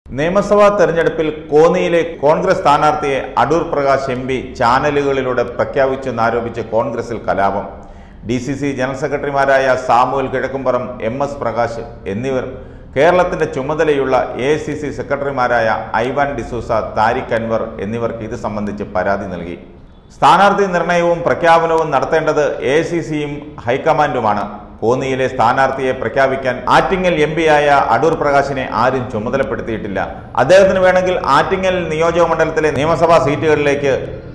നിയമസഭാ തെരഞ്ഞെടുപ്പിൽ കോന്നിയിലെ കോൺഗ്രസ് സ്ഥാനാർത്ഥിയെ അടൂർ പ്രകാശ് എം പി ചാനലുകളിലൂടെ പ്രഖ്യാപിച്ചെന്നാരോപിച്ച് കോൺഗ്രസിൽ കലാപം ഡി സി സി ജനറൽ സെക്രട്ടറിമാരായ സാമുവൽ കിഴക്കുംപുറം എം എസ് പ്രകാശ് എന്നിവർ കേരളത്തിന്റെ ചുമതലയുള്ള എ സി സി സെക്രട്ടറിമാരായ ഐവാൻ ഡിസൂസ താരിഖ് അൻവർ എന്നിവർക്ക് ഇത് സംബന്ധിച്ച് പരാതി നൽകി സ്ഥാനാർത്ഥി നിർണയവും പ്രഖ്യാപനവും നടത്തേണ്ടത് എ സി സിയും ഹൈക്കമാൻഡുമാണ് കോന്നിയിലെ സ്ഥാനാർത്ഥിയെ പ്രഖ്യാപിക്കാൻ ആറ്റിങ്ങൽ എം ആയ അടൂർ പ്രകാശിനെ ആരും ചുമതലപ്പെടുത്തിയിട്ടില്ല അദ്ദേഹത്തിന് വേണമെങ്കിൽ ആറ്റിങ്ങൽ നിയോജക മണ്ഡലത്തിലെ നിയമസഭാ സീറ്റുകളിലേക്ക്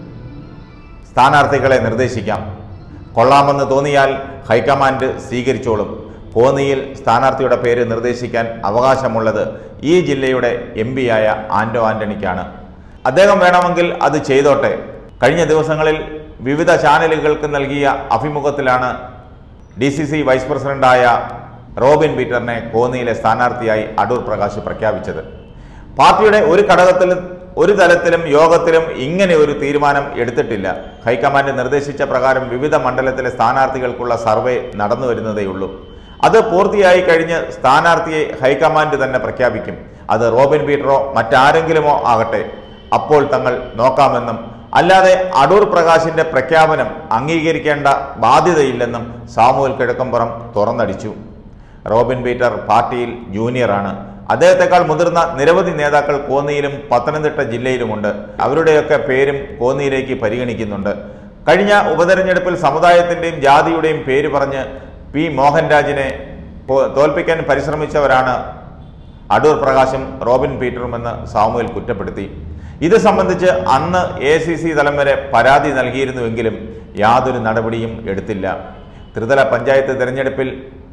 സ്ഥാനാർത്ഥികളെ നിർദ്ദേശിക്കാം കൊള്ളാമെന്ന് തോന്നിയാൽ ഹൈക്കമാൻഡ് സ്വീകരിച്ചോളും കോന്നിയിൽ സ്ഥാനാർത്ഥിയുടെ പേര് നിർദ്ദേശിക്കാൻ അവകാശമുള്ളത് ഈ ജില്ലയുടെ എം ആയ ആന്റോ ആന്റണിക്കാണ് അദ്ദേഹം വേണമെങ്കിൽ അത് ചെയ്തോട്ടെ കഴിഞ്ഞ ദിവസങ്ങളിൽ വിവിധ ചാനലുകൾക്ക് നൽകിയ അഭിമുഖത്തിലാണ് ഡി സി സി വൈസ് പ്രസിഡന്റായ റോബിൻ പീറ്ററിനെ കോന്നിയിലെ സ്ഥാനാർത്ഥിയായി അടൂർ പ്രകാശ് പ്രഖ്യാപിച്ചത് പാർട്ടിയുടെ ഒരു ഘടകത്തിലും ഒരു തലത്തിലും യോഗത്തിലും ഇങ്ങനെ ഒരു തീരുമാനം എടുത്തിട്ടില്ല ഹൈക്കമാൻഡ് നിർദ്ദേശിച്ച പ്രകാരം വിവിധ മണ്ഡലത്തിലെ സ്ഥാനാർത്ഥികൾക്കുള്ള സർവേ നടന്നു വരുന്നതേയുള്ളൂ അത് പൂർത്തിയായി കഴിഞ്ഞ് സ്ഥാനാർത്ഥിയെ ഹൈക്കമാൻഡ് തന്നെ പ്രഖ്യാപിക്കും അത് റോബിൻ പീറ്ററോ മറ്റാരെങ്കിലുമോ ആകട്ടെ അപ്പോൾ തങ്ങൾ നോക്കാമെന്നും അല്ലാതെ അടൂർ പ്രകാശിന്റെ പ്രഖ്യാപനം അംഗീകരിക്കേണ്ട ബാധ്യതയില്ലെന്നും സാമുവൽ കിഴക്കമ്പുറം തുറന്നടിച്ചു റോബിൻ പീറ്റർ പാർട്ടിയിൽ ജൂനിയറാണ് അദ്ദേഹത്തെക്കാൾ മുതിർന്ന നിരവധി നേതാക്കൾ കോന്നിയിലും പത്തനംതിട്ട ജില്ലയിലുമുണ്ട് അവരുടെയൊക്കെ പേരും കോന്നിയിലേക്ക് പരിഗണിക്കുന്നുണ്ട് കഴിഞ്ഞ ഉപതെരഞ്ഞെടുപ്പിൽ സമുദായത്തിന്റെയും ജാതിയുടെയും പേര് പറഞ്ഞ് പി മോഹൻരാജിനെ പോ- തോൽപ്പിക്കാൻ പരിശ്രമിച്ചവരാണ് അടൂർ പ്രകാശും റോബിൻ പീറ്ററുമെന്ന് സാമുവൽ കുറ്റപ്പെടുത്തി ഇത് സംബന്ധിച്ച് അന്ന് എ സി സി തലം വരെ പരാതി നൽകിയിരുന്നുവെങ്കിലും യാതൊരു നടപടിയും എടുത്തില്ല ത്രിതല പഞ്ചായത്ത് തിരഞ്ഞെടുപ്പിൽ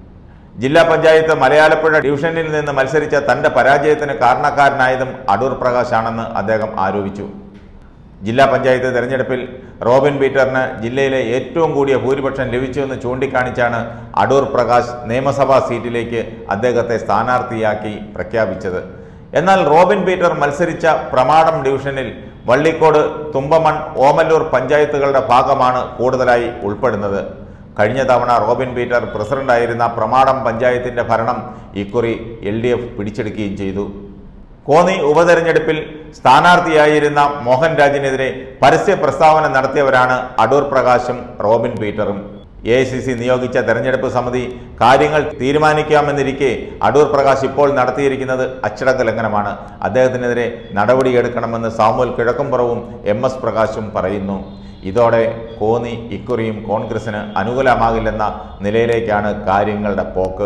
ജില്ലാ പഞ്ചായത്ത് മലയാളപ്പുഴ ഡിവിഷനിൽ നിന്ന് മത്സരിച്ച തന്റെ പരാജയത്തിന് കാരണക്കാരനായതും അടൂർ പ്രകാശാണെന്ന് അദ്ദേഹം ആരോപിച്ചു ജില്ലാ പഞ്ചായത്ത് തെരഞ്ഞെടുപ്പിൽ റോബിൻ പീറ്ററിന് ജില്ലയിലെ ഏറ്റവും കൂടിയ ഭൂരിപക്ഷം ലഭിച്ചുവെന്ന് ചൂണ്ടിക്കാണിച്ചാണ് അടൂർ പ്രകാശ് നിയമസഭാ സീറ്റിലേക്ക് അദ്ദേഹത്തെ സ്ഥാനാർത്ഥിയാക്കി പ്രഖ്യാപിച്ചത് എന്നാൽ റോബിൻ പീറ്റർ മത്സരിച്ച പ്രമാടം ഡിവിഷനിൽ വള്ളിക്കോട് തുമ്പമൺ ഓമല്ലൂർ പഞ്ചായത്തുകളുടെ ഭാഗമാണ് കൂടുതലായി ഉൾപ്പെടുന്നത് കഴിഞ്ഞ തവണ റോബിൻ പീറ്റർ പ്രസിഡന്റായിരുന്ന പ്രമാടം പഞ്ചായത്തിന്റെ ഭരണം ഇക്കുറി എൽ ഡി എഫ് പിടിച്ചെടുക്കുകയും ചെയ്തു കോന്നി ഉപതെരഞ്ഞെടുപ്പിൽ സ്ഥാനാർത്ഥിയായിരുന്ന മോഹൻരാജിനെതിരെ പരസ്യ പ്രസ്താവന നടത്തിയവരാണ് അടൂർ പ്രകാശും റോബിൻ പീറ്ററും എ ഐ സി സി നിയോഗിച്ച തെരഞ്ഞെടുപ്പ് സമിതി കാര്യങ്ങൾ തീരുമാനിക്കാമെന്നിരിക്കെ അടൂർ പ്രകാശ് ഇപ്പോൾ നടത്തിയിരിക്കുന്നത് അച്ചടക്ക ലംഘനമാണ് അദ്ദേഹത്തിനെതിരെ നടപടിയെടുക്കണമെന്ന് സാമുവൽ കിഴക്കുംപുറവും എം എസ് പ്രകാശും പറയുന്നു ഇതോടെ കോന്നി ഇക്കുറിയും കോൺഗ്രസിന് അനുകൂലമാകില്ലെന്ന നിലയിലേക്കാണ് കാര്യങ്ങളുടെ പോക്ക്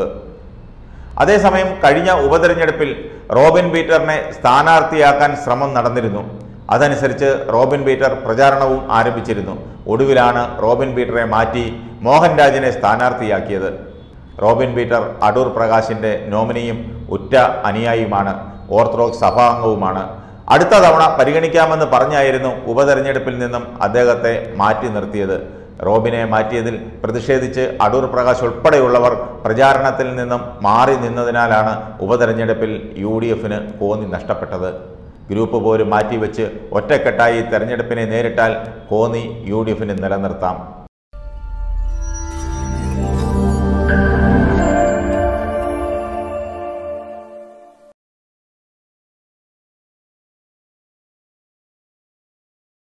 അതേസമയം കഴിഞ്ഞ ഉപതെരഞ്ഞെടുപ്പിൽ റോബിൻ പീറ്ററിനെ സ്ഥാനാർത്ഥിയാക്കാൻ ശ്രമം നടന്നിരുന്നു അതനുസരിച്ച് റോബിൻ പീറ്റർ പ്രചാരണവും ആരംഭിച്ചിരുന്നു ഒടുവിലാണ് റോബിൻ പീറ്ററെ മാറ്റി മോഹൻരാജിനെ സ്ഥാനാർത്ഥിയാക്കിയത് റോബിൻ പീറ്റർ അടൂർ പ്രകാശിന്റെ നോമിനിയും ഉറ്റ അനുയായിയുമാണ് ഓർത്തഡോക്സ് സഭാംഗവുമാണ് അടുത്ത തവണ പരിഗണിക്കാമെന്ന് പറഞ്ഞായിരുന്നു ഉപതെരഞ്ഞെടുപ്പിൽ നിന്നും അദ്ദേഹത്തെ മാറ്റി നിർത്തിയത് റോബിനെ മാറ്റിയതിൽ പ്രതിഷേധിച്ച് അടൂർ പ്രകാശ് ഉൾപ്പെടെയുള്ളവർ പ്രചാരണത്തിൽ നിന്നും മാറി നിന്നതിനാലാണ് ഉപതെരഞ്ഞെടുപ്പിൽ യു ഡി എഫിന് കോന്നി നഷ്ടപ്പെട്ടത് ഗ്രൂപ്പ് പോലും മാറ്റിവെച്ച് ഒറ്റക്കെട്ടായി തെരഞ്ഞെടുപ്പിനെ നേരിട്ടാൽ കോന്നി യു ഡി എഫിന് നിലനിർത്താം